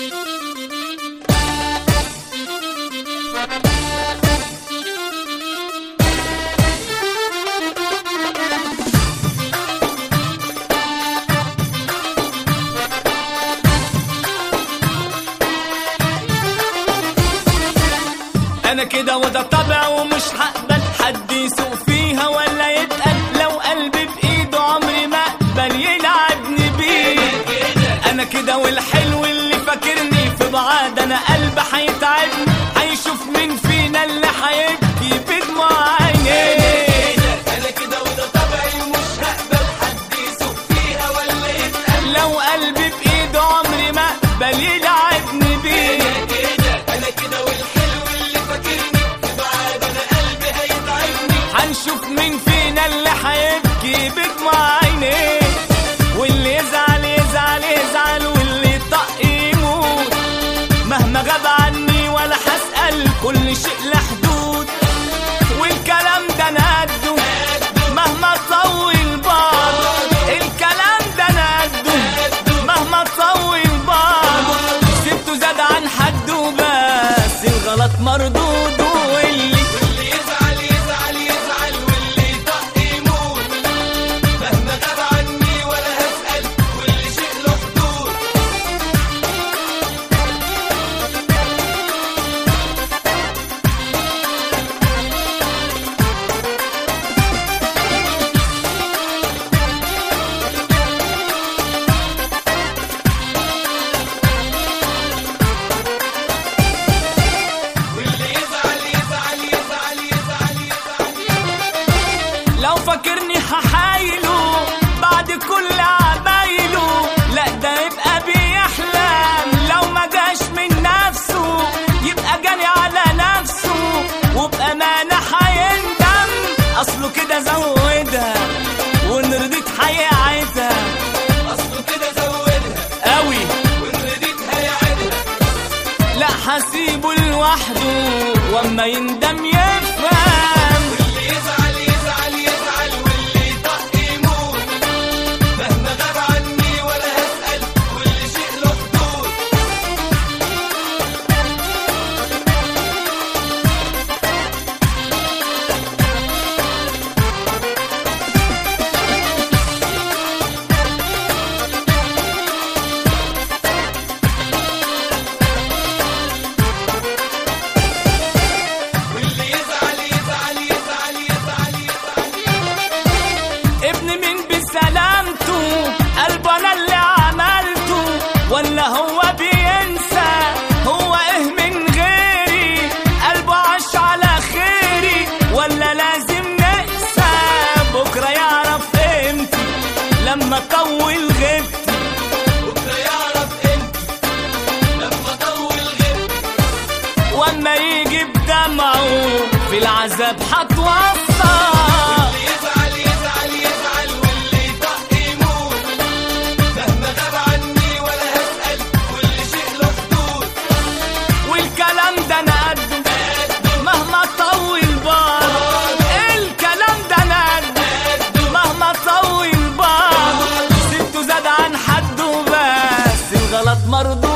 انا كده وده طبع ومش هقبل حد يسوق فيها ولا يتقل لو قلبي بايده عمري ما اقبل يلعبني بيه انا كده والحلو اللي فاكرني في بعاد انا قلبي هيتعبني هيشوف مين فينا اللي هيبكي بدموع عينيه انا كده وده طبعي ومش هقبل حد يسوق فيها ولا يتقل لو قلبي بايده عمري ما اقبل يلعبني بيه كده انا كده والحلو اللي فاكرني في بعاد انا قلبي هيتعبني هنشوف مين فينا اللي هيبكي بدموع عينيه واللي يزعل يزعل يزعل واللي يطق يموت مهما غاب عني ولا هسأل كل شيء له حدود والكلام ده انا قده مهما تطول بعض الكلام ده انا قده مهما تطول بعض سبته زاد عن حده وبس الغلط مردود واللي واللي يزعل يزعل يزعل واللي يطق يموت مهما غاب عني ولا هسأل كل شيء له حدود واللي يزعل يزعل يزعل يزعل يزعل لو فاكرني هحايله بعد كل عمايله لا ده يبقى بيحلم لو ما جاش من نفسه يبقى جاني على نفسه وبأمانة هيندم أصله كده زودها وإن رضيت هيعيدها اصله كده زودها قوي وان رديتها يعيدها لا هسيبه لوحده واما يندم يفهم واللي يزعل يزعل يزعل واللي يطق يموت مهما غاب عني ولا هسأل كل شيء له حدود واللي يزعل يزعل يزعل يزعل يزعل ابن مين بسلامته قلبه انا اللي عملته ولا هو بينسى هو ايه من غيري قلبه عاش على خيري ولا لازم نقسى بكره يعرف قيمتي لما طول غبتي بكره يعرف امتى لما طول غير واما يجي بدمعه في العذاب هتوصى اللي يزعل يزعل يزعل واللي يطق يموت مهما غاب عني ولا هسأل كل شيء له حدود والكلام ده انا قده مهما طول بعض الكلام ده انا قده مهما طول بعض سبته زاد عن حده بس الغلط مردود